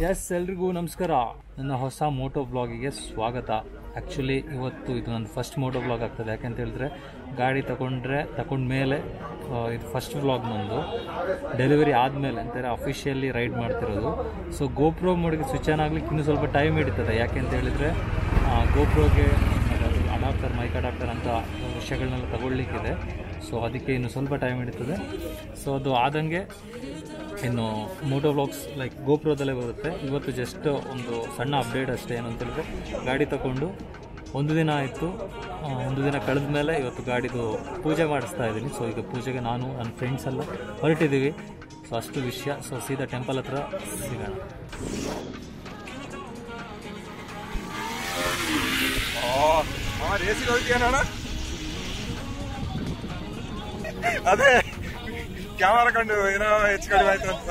S ಎಲ್ರಿಗೂ ನಮಸ್ಕಾರ ನನ್ನ ಹೊಸ ಮೋಟೋ ಬ್ಲಾಗಿಗೆ ಸ್ವಾಗತ ಆ್ಯಕ್ಚುಲಿ ಇವತ್ತು ಇದು ನನ್ನ ಫಸ್ಟ್ ಮೋಟೋ ಬ್ಲಾಗ್ ಆಗ್ತದೆ ಯಾಕೆಂತ ಹೇಳಿದ್ರೆ ಗಾಡಿ ತಗೊಂಡ್ರೆ ತಗೊಂಡ್ಮೇಲೆ ಆ, ಇದು ಫಸ್ಟ್ ವ್ಲಾಗ್ ನಂದು ಡೆಲಿವರಿ ಆದಮೇಲೆ ಅಂತಾರೆ ಅಫಿಷಿಯಲಿ ರೈಡ್ ಮಾಡ್ತಿರೋದು ಸೊ ಗೋಪ್ರೋ ಮೋಡಿಗೆ ಸ್ವಿಚ್ ಆನ್ ಆಗ್ಲಿಕ್ಕೆ ಇನ್ನೂ ಸ್ವಲ್ಪ ಟೈಮ್ ಹಿಡಿತದೆ ಯಾಕೆ ಅಂತ ಹೇಳಿದರೆ ಗೋಪ್ರೋಗೆ ಅಡಾಪ್ಟರ್ ಮೈಕ್ ಅಡಾಪ್ಟರ್ ಅಂತ ವಿಷಯಗಳನ್ನೆಲ್ಲ ತಗೊಳ್ಲಿಕ್ಕಿದೆ ಸೊ ಅದಕ್ಕೆ ಇನ್ನು ಸ್ವಲ್ಪ ಟೈಮ್ ಹಿಡಿತದೆ ಸೊ ಅದು ಆದಂಗೆ ಇನ್ನು ಮೋಟೋ ವ್ಲಾಗ್ಸ್ ಲೈಕ್ ಗೋಪ್ರೋದಲ್ಲೇ ಬರುತ್ತೆ ಇವತ್ತು ಜಸ್ಟ್ ಒಂದು ಸಣ್ಣ ಅಪ್ಡೇಟ್ ಅಷ್ಟೇ ಏನು ಅಂತ ಹೇಳಿದ್ರೆ ಗಾಡಿ ತಗೊಂಡು ಒಂದು ದಿನ ಆಯಿತು ಒಂದು ದಿನ ಕಳೆದ ಮೇಲೆ ಇವತ್ತು ಗಾಡಿದು ಪೂಜೆ ಮಾಡಿಸ್ತಾ ಇದ್ದೀನಿ ಸೊ ಈಗ ಪೂಜೆಗೆ ನಾನು ನನ್ನ ಫ್ರೆಂಡ್ಸ್ ಎಲ್ಲ ಹೊರಟಿದ್ದೀವಿ ಸೊ ಅಷ್ಟು ವಿಷಯ ಸೊ ಸೀದಾ ಟೆಂಪಲ್ ಹತ್ರ ಸಿಗೋಣ ರೇಸಿಗೆ ಹೋಗ್ತೀಯಣ್ಣ ಅದೇ ಕ್ಯಾಮರಾ ಕಂಡು ಏನೋ ಹೆಚ್ಚು ಕಡಿಮೆ ಆಯ್ತು ಅಂತ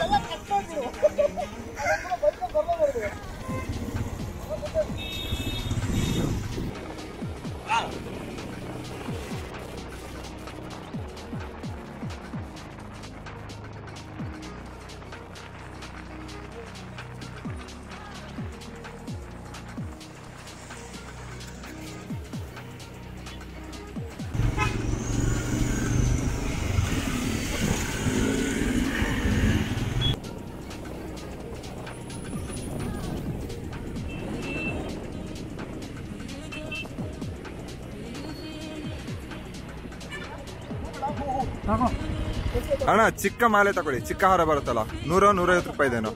ಅಣ್ಣ ಚಿಕ್ಕ ಮಾಲೆ ತಗೊಳ್ಳಿ ಚಿಕ್ಕ ಹಾರ ಬರುತ್ತಲ್ಲ ನೂರ ನೂರೈವತ್ತು ರೂಪಾಯಿ ಇದೇನೋ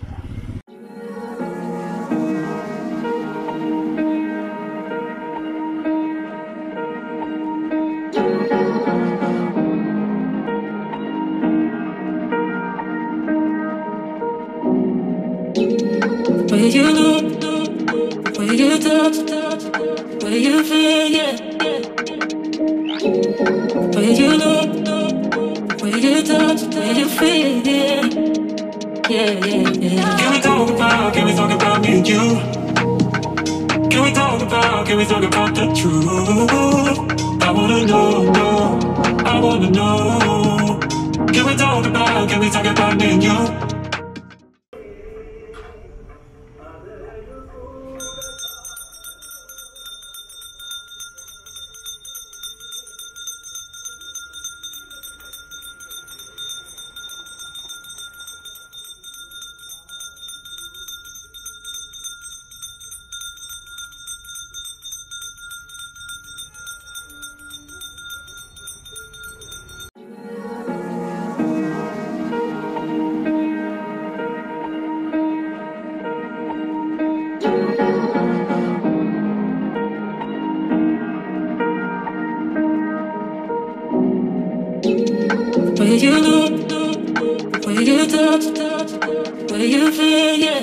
Where you look, where you touch, where you feel, yeah. Where you look, where you touch, where you feel, yeah. Yeah, yeah, yeah. Can we talk about, can we talk about me and you? Can we talk about, can we talk about the truth? I wanna know, know, I wanna know. Can we talk about, can we talk about me and you? Where you look, where you touch, where you feel, yeah.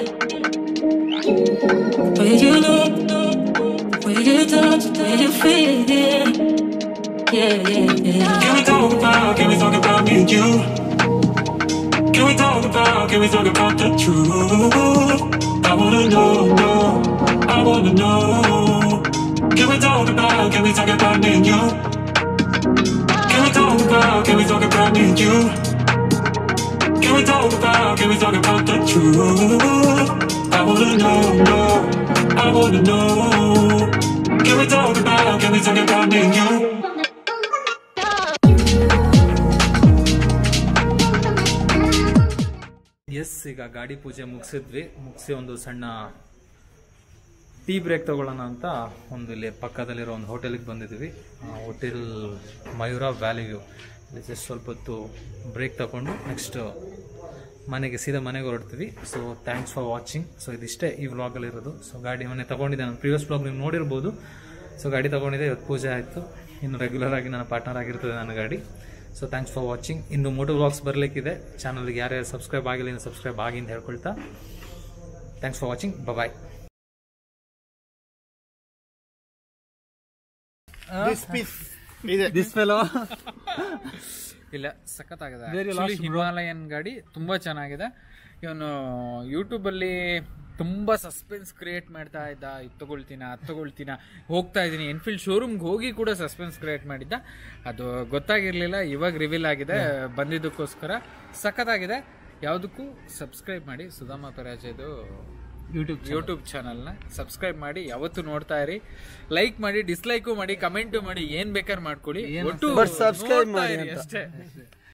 Where you look, where you touch, where you feel, yeah. Yeah, yeah, yeah. Can we talk about, can we talk about me and you? Can we talk about, can we talk about the truth? I wanna know, know, I wanna know. Can we talk about, can we talk about me and you? Can we talk about, can we talk about me and you? Can we talk about, can we talk about the truth? I wanna know, know, I wanna know. Can we talk about, can we talk about me and you? Yes ಈಗ ಗಾಡಿ ಪೂಜೆ ಮುಗಿಸಿದ್ವಿ ಮುಗಿಸಿ ಒಂದು ಸಣ್ಣ tea break ತಗೊಳ್ಳೋಣ ಅಂತ ಒಂದು ಇಲ್ಲಿ ಪಕ್ಕದಲ್ಲಿರೋ ಒಂದು ಹೋಟೆಲಿಗೆ ಬಂದಿದ್ವಿ ಹೋಟೆಲ್ ಮಯೂರ ವ್ಯಾಲಿ ವ್ಯೂ ಇಲ್ಲಿ ಜಸ್ಟ್ ಸ್ವಲ್ಪ ಹೊತ್ತು ಬ್ರೇಕ್ ತಗೊಂಡು ನೆಕ್ಸ್ಟ್ ಮನೆಗೆ ಸೀದಾ ಮನೆಗೆ ಹೊರಡ್ತೀವಿ so thanks for watching so ಇದಿಷ್ಟೇ ಈ ವ್ಲಾಗಲ್ಲಿರೋದು ಸೊ ಗಾಡಿ ಮನೆ ತಗೊಂಡಿದ್ದೆ ನಾನು ಪ್ರಿವಿಯಸ್ ವ್ಲಾಗ್ ನೀವು ನೋಡಿರ್ಬೋದು ಸೊ ಗಾಡಿ ತಗೊಂಡಿದ್ದೆ ಇವತ್ತು ಪೂಜೆ ಆಯಿತು ಇನ್ನು ರೆಗ್ಯುಲರ್ ಆಗಿ ನನ್ನ ಪಾರ್ಟ್ನರ್ ಆಗಿರ್ತದೆ ನನ್ನ ಗಾಡಿ ಸೊ ಥ್ಯಾಂಕ್ಸ್ ಫಾರ್ ವಾಚಿಂಗ್ ಇನ್ನು ಮೋಟೋ ವ್ಲಾಗ್ಸ್ ಬರಲಿಕ್ಕಿದೆ ಚಾನಲ್ಗೆ ಯಾರ್ಯಾರು ಸಬ್ಸ್ಕ್ರೈಬ್ ಆಗಿಲ್ಲ ಇನ್ನು ಸಬ್ಸ್ಕ್ರೈಬ್ ಆಗಿ ಅಂತ ಹೇಳ್ಕೊಳ್ತಾ thanks for watching bye this fellow ಇಲ್ಲ ಸಖತ್ತಾಗಿದೆ Very Actually, last bro. Himalayan ಗಾಡಿ ತುಂಬಾ ಚೆನ್ನಾಗಿದೆ ಇವನು ಯೂಟ್ಯೂಬ್ ಅಲ್ಲಿ ತುಂಬಾ ಸಸ್ಪೆನ್ಸ್ ಕ್ರಿಯೇಟ್ ಮಾಡ್ತಾ ಇದ್ದ ಇದು ತಗೊಳ್ತೀನ ಅದು ತಗೊಳ್ತೀನ ಹೋಗ್ತಾ ಇದ್ದೀನಿ ಎನ್ಫೀಲ್ಡ್ ಶೋರೂಮ್ಗೆ ಹೋಗಿ ಕೂಡ ಸಸ್ಪೆನ್ಸ್ ಕ್ರಿಯೇಟ್ ಮಾಡಿದ್ದ ಅದು ಗೊತ್ತಾಗಿರ್ಲಿಲ್ಲ ಇವಾಗ ರಿವೀಲ್ ಆಗಿದೆ ಬಂದಿದ್ದಕ್ಕೋಸ್ಕರ ಸಖತ್ತಾಗಿದೆ ಯಾವುದಕ್ಕೂ ಸಬ್ಸ್ಕ್ರೈಬ್ ಮಾಡಿ ಸುಧಾಮ ಪರಾಜಯದು ಯೂಟ್ಯೂಬ್ ಯೂಟ್ಯೂಬ್ ಚಾನಲ್ನ ಸಬ್ಸ್ಕ್ರೈಬ್ ಮಾಡಿ ಯಾವತ್ತು ನೋಡ್ತಾ ಇರಿ ಲೈಕ್ ಮಾಡಿ ಡಿಸ್ಲೈಕು ಮಾಡಿ ಕಮೆಂಟು ಮಾಡಿ ಏನ್ ಬೇಕಾದ್ರೆ ಮಾಡ್ಕೊಳ್ಳಿ ಒಟ್ಟು But subscribe ನೋಡ್ತಾ ಮಾಡಿ ಇರಿ ಅಂತ. ಅಷ್ಟೇ